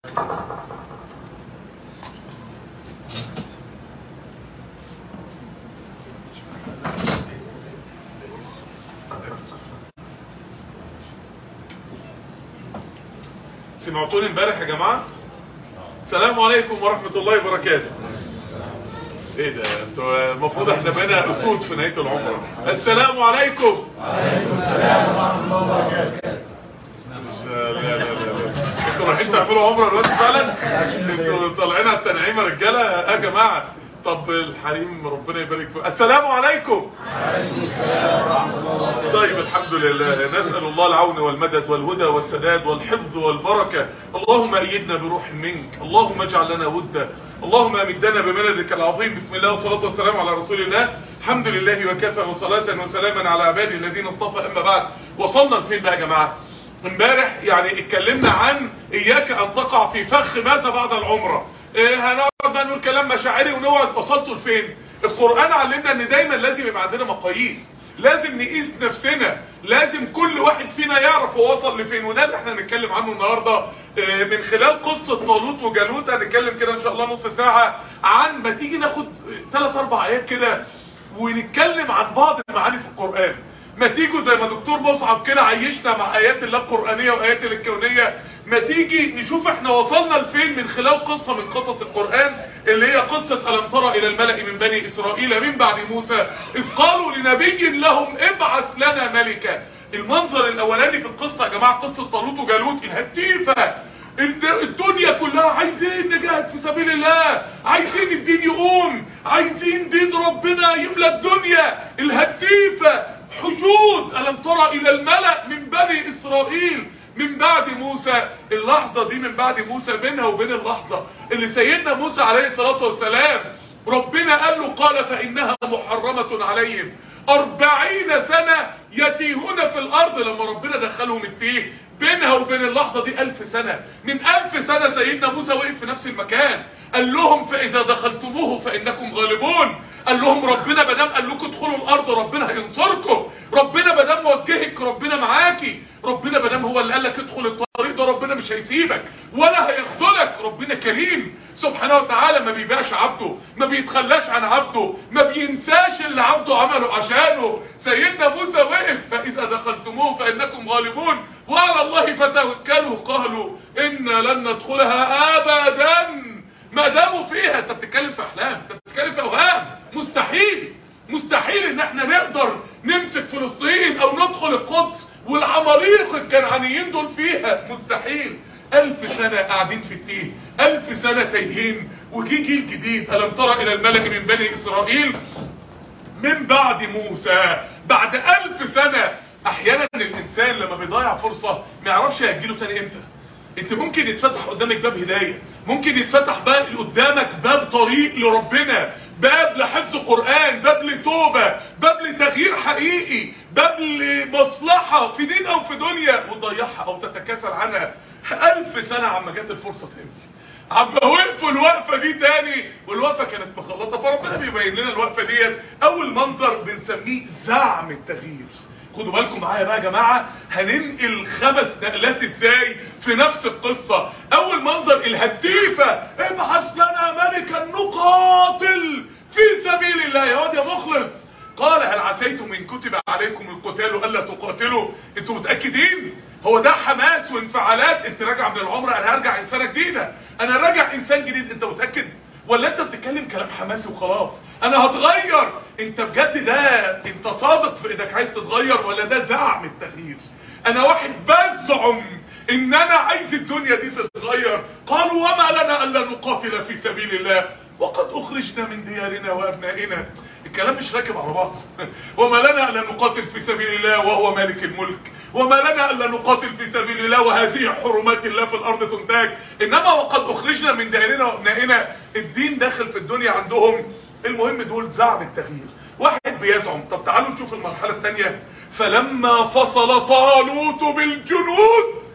سمعتوني امبارح يا جماعة السلام عليكم ورحمة الله وبركاته ايه ده انتوا المفروض احنا بقينا اسود في نهاية العمرة السلام عليكم وعليكم السلام ورحمة الله وبركاته مش- لا لا لا لا انتوا رايحين تعملوا عمرة دلوقتي فعلا انتوا طالعين على التنعيمة رجالة يا جماعة طب الحريم ربنا يبارك فيكم السلام عليكم وعليكم السلام ورحمة الله وبركاته طيب الحمد لله نسأل الله العون والمدد والهدى والسداد والحفظ والبركة اللهم أيدنا بروح منك اللهم اجعل لنا ودا اللهم أمدنا بمددك العظيم بسم الله والصلاة والسلام على رسول الله الحمد لله وكفى وصلاة وسلاما على عباده الذين اصطفى أما بعد وصلنا لفين بقى يا جماعة امبارح يعني اتكلمنا عن إياك أن تقع في فخ ماذا بعد العمرة إيه هنقعد بقى نقول كلام مشاعري ونقعد وصلتوا لفين القرآن علمنا ان دايما لازم يبقى عندنا مقاييس لازم نقيس نفسنا لازم كل واحد فينا يعرف هو وصل لفين وده اللي احنا هنتكلم عنه النهارده آه، من خلال قصة طالوت وجالوت هنتكلم كده ان شاء الله نص ساعة عن ما تيجي ناخد ثلاث اربع ايات كده ونتكلم عن بعض المعاني في القرآن ما تيجوا زي ما دكتور مصعب كده عيشنا مع ايات الله القرآنية وايات الكونية ما تيجي نشوف احنا وصلنا لفين من خلال قصة من قصص القرآن اللي هي قصة ألم ترى إلى الملأ من بني إسرائيل من بعد موسى إذ قالوا لنبي لهم ابعث لنا ملكا المنظر الأولاني في القصة يا جماعة قصة طالوت وجالوت الهتيفة الد- الدنيا كلها عايزين نجاهد في سبيل الله عايزين الدين يقوم عايزين دين ربنا يملى الدنيا الهتيفة حشود ألم ترى إلى الملأ من بني إسرائيل من بعد موسى اللحظة دي من بعد موسى بينها وبين اللحظة اللي سيدنا موسى عليه الصلاة والسلام ربنا قال له قال فإنها محرمة عليهم أربعين سنة يتيهون في الأرض لما ربنا دخلهم التيه بينها وبين اللحظة دي ألف سنة من ألف سنة سيدنا موسى وقف في نفس المكان قال لهم فإذا دخلتموه فإنكم غالبون قال لهم ربنا مدام قال لكم ادخلوا الأرض ربنا هينصركم ربنا مدام موجهك ربنا معاكي ربنا مدام هو اللي قال لك ادخل الطريق ده ربنا مش هيسيبك ولا هيخذلك ربنا كريم سبحانه وتعالى ما بيبيعش عبده ما بيتخلاش عن عبده ما بينساش اللي عبده عمله عشانه سيدنا موسى وقف فإذا دخلتموه فإنكم غالبون وعلى الله فتوكلوا قالوا إنا لن ندخلها أبدا ما داموا فيها انت بتتكلم في احلام انت بتتكلم في اوهام مستحيل مستحيل ان احنا نقدر نمسك فلسطين او ندخل القدس والعماليق الكنعانيين دول فيها مستحيل الف سنة قاعدين في التيه الف سنة تايهين وجي جيل جديد الم ترى الى الملأ من بني اسرائيل من بعد موسى بعد الف سنة احيانا الانسان لما بيضيع فرصة ما يعرفش هيجيله تاني امتى انت ممكن يتفتح قدامك باب هداية ممكن يتفتح باب قدامك باب طريق لربنا باب لحفظ قرآن باب لتوبة باب لتغيير حقيقي باب لمصلحة في دين او في دنيا وتضيعها او تتكاسل عنها الف سنة عما جت الفرصة تمشي عما وقفوا الوقفة دي تاني والوقفة كانت مخلصة فربنا بيبين لنا الوقفة ديت اول منظر بنسميه زعم التغيير خدوا بالكم معايا بقى يا جماعة هننقل خمس نقلات ازاي في نفس القصة اول منظر الهتيفة ابعث لنا ملكا نقاتل في سبيل الله يا واد يا مخلص قال هل عسيتم ان كتب عليكم القتال الا تقاتلوا انتوا متاكدين هو ده حماس وانفعالات انت راجع من العمره انا هرجع انسانه جديده انا راجع انسان جديد انت متاكد ولا انت بتتكلم كلام حماسي وخلاص انا هتغير انت بجد ده انت صادق في انك عايز تتغير ولا ده زعم التغيير انا واحد بزعم ان انا عايز الدنيا دي تتغير قالوا وما لنا الا نقاتل في سبيل الله وقد اخرجنا من ديارنا وابنائنا الكلام مش راكب على بعض وما لنا الا نقاتل في سبيل الله وهو مالك الملك وما لنا الا نقاتل في سبيل الله وهذه حرمات الله في الارض تنتاج انما وقد اخرجنا من ديارنا وابنائنا الدين داخل في الدنيا عندهم المهم دول زعم التغيير واحد بيزعم طب تعالوا نشوف المرحلة الثانية فلما فصل طالوت بالجنود